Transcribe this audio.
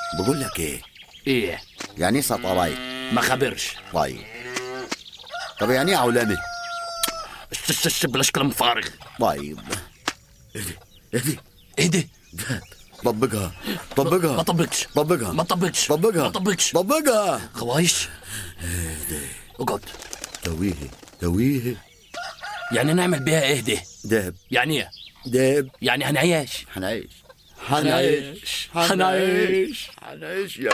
بقول لك ايه ايه يعني ايه سطرايك ما خبرش طيب طب يعني ايه عولمه ش- ش- ش- بلاش كلام فارغ طيب اهدي اهدي ايه ده طبقها ما طبقها طبقش طبقها ما طبقش طبقها ما طبقش طبقها خوايش اقعد تويه تويه يعني نعمل بيها ايه ده دهب يعني ايه دهب يعني هنعيش حنعيش حنعيش. حنعيش حنعيش يا